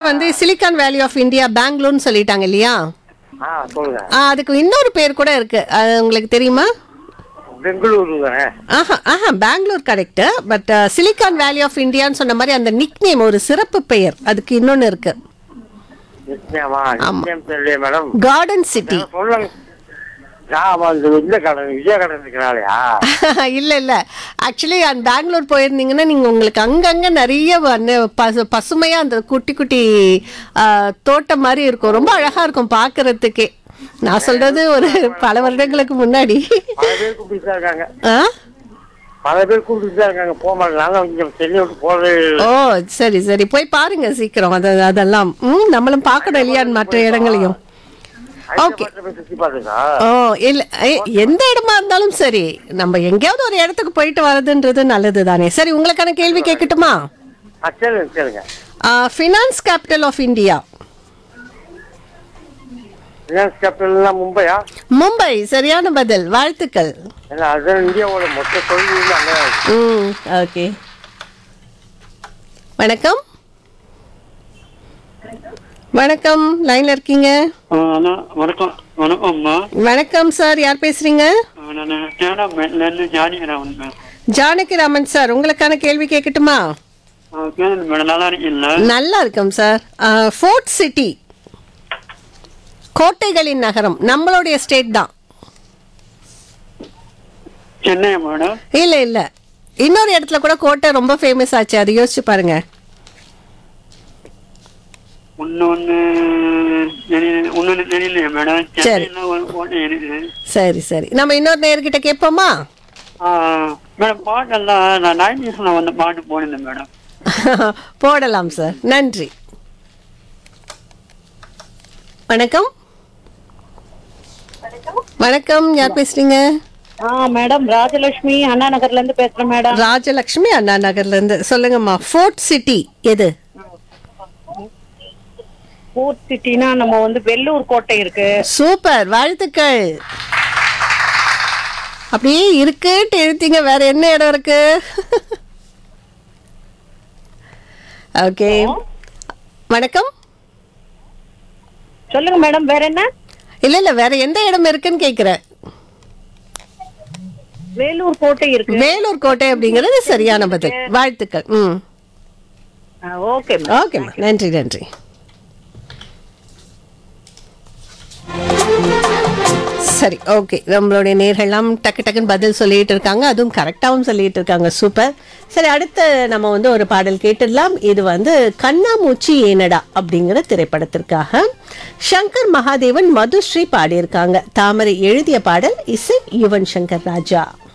வந்து silicon valley of India பெங்களூர்னு சொல்லிட்டாங்க இல்லையா ஆ சொல்லுங்க ஆ, அதுக்கு இன்னொரு பேர் கூட இருக்கு அது உங்களுக்கு தெரியுமா பெங்களூரு தானே ஆஹா ஆஹா Bangalore correct but silicon valley of இந்தியான்னு சொன்ன மாதிரி அந்த நிக் நேம் ஒரு சிறப்பு பெயர் அதுக்கு இன்னொன்னு இருக்கு நிச்சயமா நிச்சயம் தெரியலையே மேடம் கார்டன் சிட்டி சொல்லுங்க நான் அந்த இந்த கடன் விஜய கடன் இருக்கிறாளையா இல்ல இல்ல ஆக்சுவலி அந்த பெங்களூர் போயிருந்தீங்கன்னா நீங்க உங்களுக்கு அங்கங்க நிறைய வண்ண- பசு பசுமையா அந்த குட்டி குட்டி ஆ, தோட்டம் மாதிரி இருக்கும் ரொம்ப அழகா இருக்கும் பாக்குறதுக்கே நான் சொல்றது ஒரு பல வருடங்களுக்கு முன்னாடி பல பேர் கூப்பிட்டு தான் இருக்காங்க ஆ? பல பேர் கூப்பிட்டு தான் இருக்காங்க போக மாட்டேன் நாங்க இங்க சென்னை விட்டு போறது ஓ சரி சரி போய் பாருங்க சீக்கிரம் அத அதெல்லாம் ம் நம்மளும் பார்க்கணும் இல்லையா மற்ற இடங்களையும் Okay. ஹைதராபாத்ல போய் சுத்தி பாத்துக்கா ஓ இல்ல எ- எந்த இடமா இருந்தாலும் சரி நம்ம எங்கேயாவது ஒரு இடத்துக்கு போயிட்டு வர்றதுன்றது நல்லது தானே சரி உங்களுக்கான கேள்வி கேட்கட்டுமா ஆ சரிங்க சரிங்க finance capital of India finance கேபிட்டல்லாம் மும்பையா மும்பை சரியான பதில் வாழ்த்துக்கள் ஏன்னா அதுதான் இந்தியாவோட மொத்த தொழில் அங்கே ம் ஓகே வணக்கம் வணக்கம் லைன்ல இருக்கீங்க அண்ணா வணக்கம் வணக்கம்மா வணக்கம் சார் யார் பேசுறீங்க நான் கேரளாலேருந்து ஜானிக்கிறேன் மேம் ஜானகி ராமன் சார் உங்களுக்கான கேள்வி கேட்கட்டுமா கேரள மேடம் நல்லா இருக்கீங்களா நல்லா இருக்கும் சார் ஃபோர்ட் சிட்டி கோட்டைகளின் நகரம் நம்மளுடைய ஸ்டேட் தான் சென்னை மேடம் இல்ல இல்ல இன்னொரு இடத்துல கூட கோட்டை ரொம்ப ஃபேமஸ் ஆச்சு அது யோசிச்சு பாருங்க இன்னொன்று இன்னொன்று தெரியலையே மேடம் சென்னையில் ஒரு கோட்டை இருக்குது சரி சரி நம்ம இன்னொரு நேர்கிட்ட கேட்போமா ஆ, மேடம் பாட்டெல்லாம் நான் நைன்டிஸில் வந்து பாட்டு போனேன் மேடம் போடலாம் சார் நன்றி வணக்கம் வணக்கம் யார் பேசுறீங்க ஆ மேடம் ராஜலட்சுமி அண்ணா நகர்ல இருந்து பேசுறேன் மேடம் ராஜலக்ஷ்மி அண்ணா நகர்ல இருந்து சொல்லுங்கம்மா ஃபோர்ட் சிட்டி எது ஃபோர்ட் சிட்டினா நம்ம வந்து வெள்ளூர் கோட்டை இருக்கு சூப்பர் வாழ்த்துக்கள் அப்படியே இருக்குன்ட்டு எழுத்தீங்க வேற என்ன இடம் இருக்கு ஓகே வணக்கம் சொல்லுங்க மேடம் வேற என்ன இல்ல இல்ல வேற எந்த இடம் இருக்குன்னு கேக்குறேன் வேலூர் கோட்டை இருக்கு வேலூர் கோட்டை அப்படிங்கிறது சரியான பதில் வாழ்த்துக்கள் ம் ஓகே மேடம் ஓகேம்மா நன்றி நன்றி சரி ஓகே நம்மளுடைய நேர்கள்லாம் டக்கு டக்குன்னு பதில் சொல்லிட்டு இருக்காங்க அதுவும் கரெக்டாகவும் சொல்லிட்டு இருக்காங்க சூப்பர் சரி அடுத்து நம்ம வந்து ஒரு பாடல் கேட்டுடலாம் இது வந்து கண்ணாமூச்சி ஏனடா அப்படிங்கிற திரைப்படத்திற்காக சங்கர் மகாதேவன் மதுஸ்ரீ பாடியிருக்காங்க தாமரை எழுதிய பாடல் இசை யுவன் சங்கர் ராஜா